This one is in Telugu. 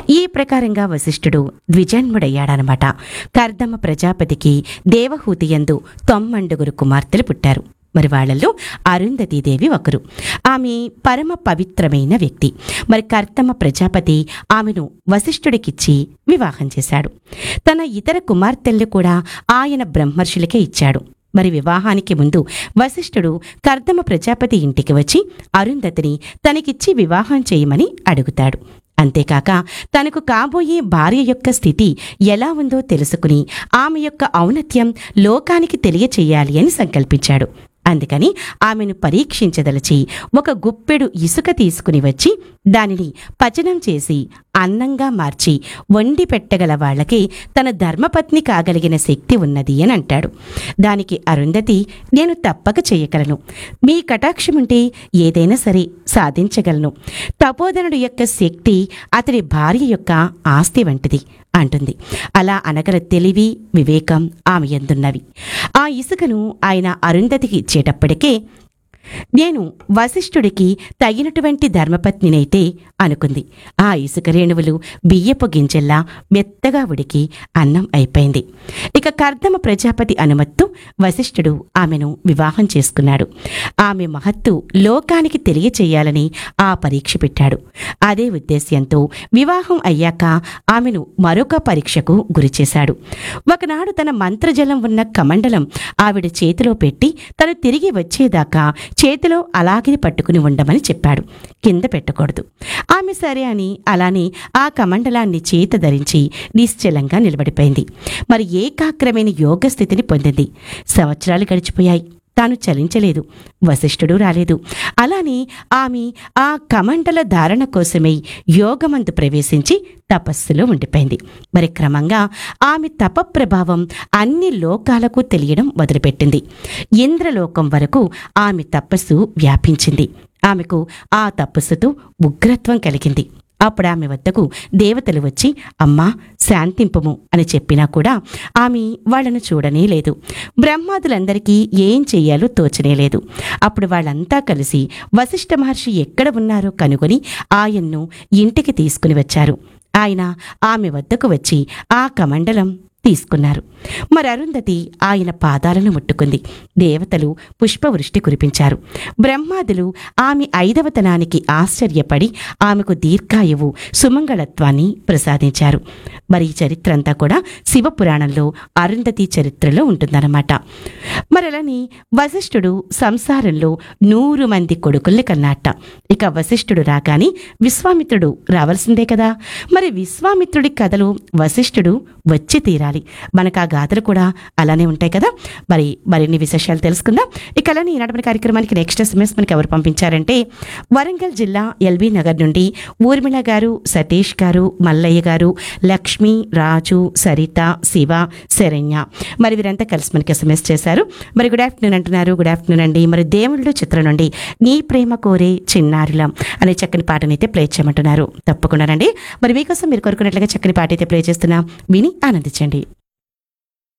ఈ ప్రకారంగా వశిష్ఠుడు ద్విజన్ముడయ్యాడనమాట కర్దమ ప్రజాపతికి దేవహూతి యందు తొమ్మండుగురు కుమార్తెలు పుట్టారు మరి వాళ్ళల్లో అరుంధతీదేవి ఒకరు ఆమె పరమ పవిత్రమైన వ్యక్తి మరి కర్తమ ప్రజాపతి ఆమెను వశిష్ఠుడికిచ్చి వివాహం చేశాడు తన ఇతర కుమార్తెల్ని కూడా ఆయన బ్రహ్మర్షులకే ఇచ్చాడు మరి వివాహానికి ముందు వశిష్ఠుడు కర్దమ ప్రజాపతి ఇంటికి వచ్చి అరుంధతిని తనకిచ్చి వివాహం చేయమని అడుగుతాడు అంతేకాక తనకు కాబోయే భార్య యొక్క స్థితి ఎలా ఉందో తెలుసుకుని ఆమె యొక్క ఔన్నత్యం లోకానికి తెలియచేయాలి అని సంకల్పించాడు అందుకని ఆమెను పరీక్షించదలచి ఒక గుప్పెడు ఇసుక తీసుకుని వచ్చి దానిని పచనం చేసి అన్నంగా మార్చి వండి పెట్టగల వాళ్ళకి తన ధర్మపత్ని కాగలిగిన శక్తి ఉన్నది అని అంటాడు దానికి అరుంధతి నేను తప్పక చేయగలను మీ కటాక్షం ఉంటే ఏదైనా సరే సాధించగలను తపోధనుడు యొక్క శక్తి అతడి భార్య యొక్క ఆస్తి వంటిది అంటుంది అలా అనగల తెలివి వివేకం ఆమె ఎందున్నవి ఆ ఇసుకను ఆయన అరుంధతికి ఇచ్చేటప్పటికే నేను వశిష్ఠుడికి తగినటువంటి ధర్మపత్నినైతే అనుకుంది ఆ ఇసుక రేణువులు బియ్యపు గింజల్లా మెత్తగా ఉడికి అన్నం అయిపోయింది ఇక కర్దమ ప్రజాపతి అనుమత్తు వశిష్ఠుడు ఆమెను వివాహం చేసుకున్నాడు ఆమె మహత్తు లోకానికి తెలియచేయాలని ఆ పరీక్ష పెట్టాడు అదే ఉద్దేశ్యంతో వివాహం అయ్యాక ఆమెను మరొక పరీక్షకు గురిచేశాడు ఒకనాడు తన మంత్రజలం ఉన్న కమండలం ఆవిడ చేతిలో పెట్టి తను తిరిగి వచ్చేదాకా చేతిలో అలాగే పట్టుకుని ఉండమని చెప్పాడు కింద పెట్టకూడదు ఆమె సరే అని అలానే ఆ కమండలాన్ని చేత ధరించి నిశ్చలంగా నిలబడిపోయింది మరి ఏకాగ్రమైన యోగ స్థితిని పొందింది సంవత్సరాలు గడిచిపోయాయి తాను చలించలేదు వశిష్ఠుడు రాలేదు అలానే ఆమె ఆ కమండల ధారణ కోసమై యోగమందు ప్రవేశించి తపస్సులో ఉండిపోయింది మరి క్రమంగా ఆమె తప ప్రభావం అన్ని లోకాలకు తెలియడం మొదలుపెట్టింది ఇంద్రలోకం వరకు ఆమె తపస్సు వ్యాపించింది ఆమెకు ఆ తపస్సుతో ఉగ్రత్వం కలిగింది అప్పుడు ఆమె వద్దకు దేవతలు వచ్చి అమ్మా శాంతింపము అని చెప్పినా కూడా ఆమె వాళ్ళను చూడనే లేదు బ్రహ్మాదులందరికీ ఏం చెయ్యాలో తోచనే లేదు అప్పుడు వాళ్ళంతా కలిసి వశిష్ఠ మహర్షి ఎక్కడ ఉన్నారో కనుగొని ఆయన్ను ఇంటికి తీసుకుని వచ్చారు ఆయన ఆమె వద్దకు వచ్చి ఆ కమండలం తీసుకున్నారు మరి అరుంధతి ఆయన పాదాలను ముట్టుకుంది దేవతలు పుష్పవృష్టి కురిపించారు బ్రహ్మాదులు ఆమె ఐదవతనానికి ఆశ్చర్యపడి ఆమెకు దీర్ఘాయువు సుమంగళత్వాన్ని ప్రసాదించారు మరి ఈ చరిత్ర అంతా కూడా శివపురాణంలో అరుంధతి చరిత్రలో ఉంటుందన్నమాట మరి అలానే వశిష్ఠుడు సంసారంలో నూరు మంది కొడుకుల్ని కన్నాట ఇక వశిష్ఠుడు రాగానే విశ్వామిత్రుడు రావాల్సిందే కదా మరి విశ్వామిత్రుడి కథలు వశిష్ఠుడు వచ్చి తీరాలి మనకు ఆ గాథలు కూడా అలానే ఉంటాయి కదా మరి మరిన్ని విశేషాలు తెలుసుకుందాం ఇక అలానే ఈనాటి మన కార్యక్రమానికి నెక్స్ట్ ఎస్ఎంఎస్ మనకి ఎవరు పంపించారంటే వరంగల్ జిల్లా ఎల్బీ నగర్ నుండి ఊర్మిళ గారు సతీష్ గారు మల్లయ్య గారు లక్ష్మి రాజు సరిత శివ శరణ్య మరి వీరంతా కలిసి మనకి ఎస్ఎంఎస్ చేశారు మరి గుడ్ ఆఫ్టర్నూన్ అంటున్నారు గుడ్ ఆఫ్టర్నూన్ అండి మరి దేవుళ్ళు చిత్రం నుండి నీ ప్రేమ కోరే చిన్నారులం అనే చక్కని పాటనైతే అయితే ప్లే చేయమంటున్నారు తప్పకుండానండి మరి మీకోసం మీరు కోరుకున్నట్లుగా చక్కని పాట అయితే ప్లే చేస్తున్నా విని ఆనందించండి